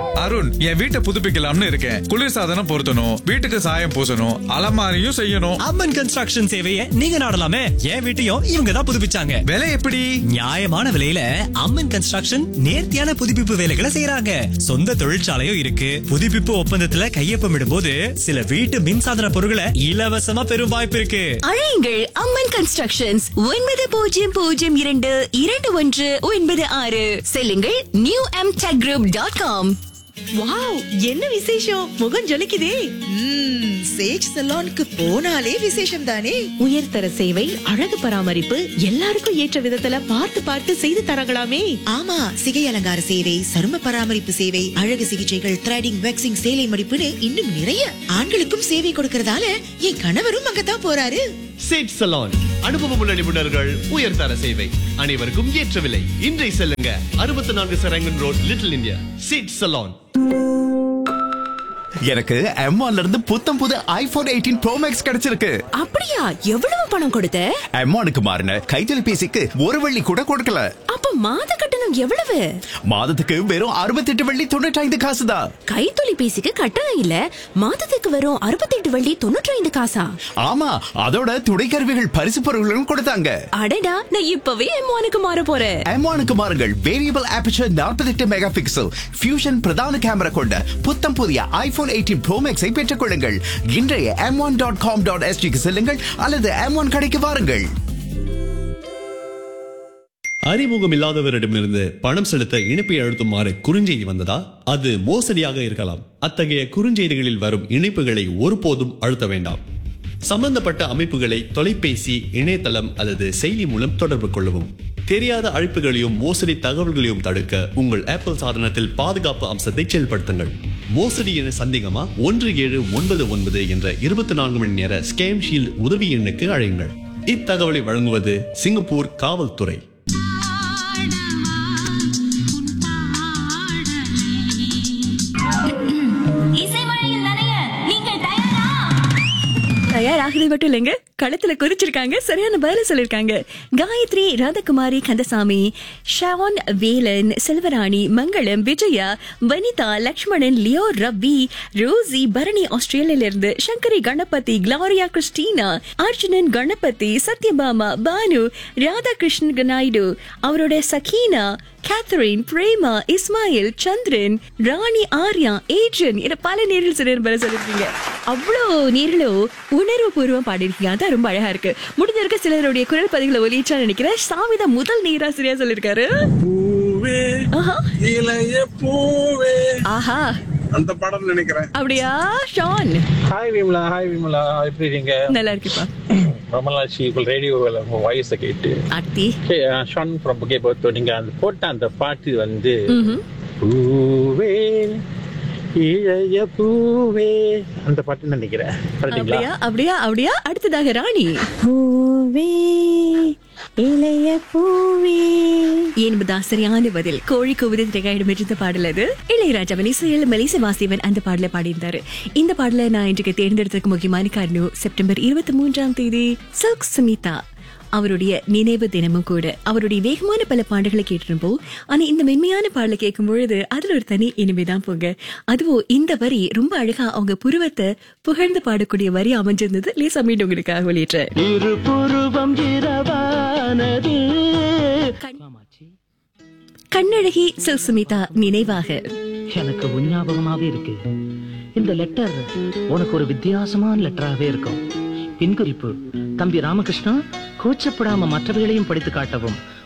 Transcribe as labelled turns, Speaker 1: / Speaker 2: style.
Speaker 1: அருண் என் வீட்டை புதுப்பிக்கலாம்னு இருக்கேன் குளிர்சாதனம் பொருத்தணும் வீட்டுக்கு சாயம் பூசணும் அலமாரியும் செய்யணும்
Speaker 2: அம்மன் கன்ஸ்ட்ரக்ஷன் சேவையை நீங்க நாடலாமே என் வீட்டையும் இவங்க தான் புதுப்பிச்சாங்க
Speaker 1: விலை எப்படி
Speaker 2: நியாயமான விலையில அம்மன் கன்ஸ்ட்ரக்ஷன் நேர்த்தியான புதுப்பிப்பு வேலைகளை செய்யறாங்க சொந்த தொழிற்சாலையும் இருக்கு புதுப்பிப்பு ஒப்பந்தத்துல கையொப்பமிடும் சில வீட்டு மின்சாதன பொருட்களை இலவசமா பெறும் வாய்ப்பு இருக்கு
Speaker 3: அழையுங்கள் அம்மன் கன்ஸ்ட்ரக்ஷன்ஸ் ஒன்பது பூஜ்ஜியம் பூஜ்ஜியம் இரண்டு இரண்டு ஒன்று ஒன்பது ஆறு செல்லுங்கள் new M tech group dot com
Speaker 4: wow என்ன விசேஷம் முகம் ஜொலிக்குதே
Speaker 5: ம்ம், சேஜ் சலோனுக்கு போனாலே விசேஷம் தானே
Speaker 4: உயர்தர சேவை அழகு பராமரிப்பு எல்லாருக்கும் ஏற்ற விதத்துல பார்த்து பார்த்து செய்து தரங்களாமே
Speaker 5: ஆமா சிகை அலங்கார சேவை சரும பராமரிப்பு சேவை அழகு சிகிச்சைகள் த்ரெடிங் வேக்சிங் சேலை மடிப்புன்னு இன்னும் நிறைய ஆண்களுக்கும் சேவை கொடுக்கறதால என் கணவரும் அங்கதான் போறாரு
Speaker 6: சேட் சலான் அனுபவமுள்ள நிபுணர்கள் உயர்தர சேவை அனைவருக்கும் ஏற்ற விலை இன்றை செல்லுங்க அறுபத்தி நான்கு சரங்கன் ரோட் லிட்டில் இந்தியா சேட் சலான்
Speaker 7: எனக்கு M1 இருந்து புத்தம் புது ஐபோன் எயிட்டீன் ப்ரோ மேக்ஸ் கிடைச்சிருக்கு
Speaker 3: அப்படியா எவ்வளவு பணம் கொடுத்த
Speaker 7: M1க்கு மாறின கைத்தொலைபேசிக்கு ஒரு வெள்ளி கூட கொடுக்கல
Speaker 3: அப்ப மாத கட்டணம் எவ்வளவு
Speaker 7: மாதத்துக்கு வெறும் அறுபத்தெட்டு வெள்ளி தொண்ணூற்றி ஐந்து காசு தான்
Speaker 3: கைத்தொலைபேசிக்கு கட்டணம் இல்ல மாதத்துக்கு வரும் அறுபத்தெட்டு வள்ளி தொண்ணூற்றி ஐந்து காசா
Speaker 7: ஆமா அதோட துணைக்கருவிகள் பரிசு பொருட்களும் கொடுத்தாங்க
Speaker 3: அடடா நான் இப்பவே எம்மானுக்கு மாற போறேன்
Speaker 7: M1க்கு மாறுங்கள் variable aperture 48 mega pixel fusion பிரதான கேமரா கொண்ட புத்தம் புதிய ஐபோன் எயிட்டீன் ப்ரோ மேக்ஸை பெற்றுக் கொள்ளுங்கள் இன்றைய M one dot com dot எஸ்டிக்கு செல்லுங்கள் அல்லது எம் ஒன் கடைக்கு வாருங்கள்
Speaker 6: அறிமுகம் இல்லாதவரிடமிருந்து பணம் செலுத்த இணைப்பை அழுத்துமாறு குறுஞ்செய்தி வந்ததா அது மோசடியாக இருக்கலாம் அத்தகைய குறுஞ்செய்திகளில் வரும் இணைப்புகளை ஒருபோதும் அழுத்த வேண்டாம் சம்பந்தப்பட்ட அமைப்புகளை தொலைபேசி இணையதளம் அல்லது செயலி மூலம் தொடர்பு கொள்ளவும் தெரியாத அழைப்புகளையும் மோசடி தகவல்களையும் தடுக்க உங்கள் ஆப்பிள் சாதனத்தில் பாதுகாப்பு அம்சத்தை செயல்படுத்துங்கள் மோசடி என சந்தேகமா ஒன்று ஏழு ஒன்பது ஒன்பது என்ற இருபத்தி நான்கு மணி நேர ஸ்கேம் ஷீல்ட் உதவி எண்ணுக்கு அழையுங்கள் இத்தகவலை வழங்குவது சிங்கப்பூர் காவல்துறை
Speaker 8: இசைமழையில் நனைய நீங்கள் தயாரா
Speaker 3: தயாராகிறது மட்டும் இல்லைங்க களத்துல குறிச்சிருக்காங்க சரியான பதில சொல்லிருக்காங்க காயத்ரி ராதகுமாரி கந்தசாமி ஷான் வேலன் செல்வராணி மங்களம் விஜயா வனிதா லக்ஷ்மணன் லியோ ரவி ரோசி பரணி ஆஸ்திரேலியால இருந்து சங்கரி கணபதி கிளாரியா கிறிஸ்டினா அர்ஜுனன் கணபதி சத்யபாமா பானு ராதாகிருஷ்ணன் நாயுடு அவரோட சகீனா கேத்தரின் பிரேமா இஸ்மாயில் சந்திரன் ராணி ஆர்யா ஏஜன் என பல நேரில் சிலர் பதில் சொல்லிருக்கீங்க அவ்வளோ நேரிலோ உணர்வு பூர்வம் பாடிருக்கீங்க அதான் ரொம்ப அழகா இருக்கு முடிஞ்ச இருக்க சிலருடைய குரல் பதிவுகளை ஒலிச்சா நினைக்கிறேன் சாமிதா முதல் நேராசிரியா சொல்லிருக்காரு ஆஹா.
Speaker 9: இளைய பூவே
Speaker 3: ஆஹா
Speaker 9: அந்த படம் நினைக்கிறேன்
Speaker 3: அப்படியா ஷான்
Speaker 9: ஹாய் விமலா ஹாய் விமலா எப்படி இருக்கீங்க
Speaker 3: நல்லா இருக்குப்பா
Speaker 9: ரொம்ப நாளாச்சு இப்போ ரேடியோவில் உங்க வாய்ஸை கேட்டு
Speaker 3: ஆர்த்தி
Speaker 9: ஷான் ஃப்ரம் புகே பொறுத்தோ நீங்க அந்த போட்ட அந்த பாட்டு வந்து பூவே இளைய பூவே அந்த பாட்டு நினைக்கிறேன் கரெக்டுங்களா
Speaker 3: அப்படியா அப்படியா அப்படியா அடுத்ததாக ராணி இளைய பூவே என்பதா சரியான பதில் கோழி கூவுது திரைக்காயிடம் இருந்த பாடல் அது இளையராஜாவின் இசையில் மெலிச வாசிவன் அந்த பாடலை பாடியிருந்தாரு இந்த பாடலை நான் இன்றைக்கு தேர்ந்தெடுத்ததுக்கு முக்கியமான காரணம் செப்டம்பர் இருபத்தி மூன்றாம் தேதி சில்க் சுமிதா அவருடைய நினைவு தினமும் கூட அவருடைய வேகமான பல பாடல்களை கேட்டிருப்போம் ஆனா இந்த மென்மையான பாடலை கேட்கும் பொழுது அதுல ஒரு தனி இனிமைதான் போங்க அதுவும் இந்த வரி ரொம்ப அழகா அவங்க புருவத்தை புகழ்ந்து பாடக்கூடிய வரி அமைஞ்சிருந்தது லேசா மீண்டும் உங்களுக்காக வெளியிட்டேன் கண்ணழகி சுஸ்மிதா நினைவாக
Speaker 10: எனக்கு உன் ஞாபகமாவே இருக்கு இந்த லெட்டர் உனக்கு ஒரு வித்தியாசமான லெட்டராகவே இருக்கும் பின்குறிப்பு தம்பி ராமகிருஷ்ணா கூச்சப்படாம மற்றவைகளையும் படித்து காட்டவும்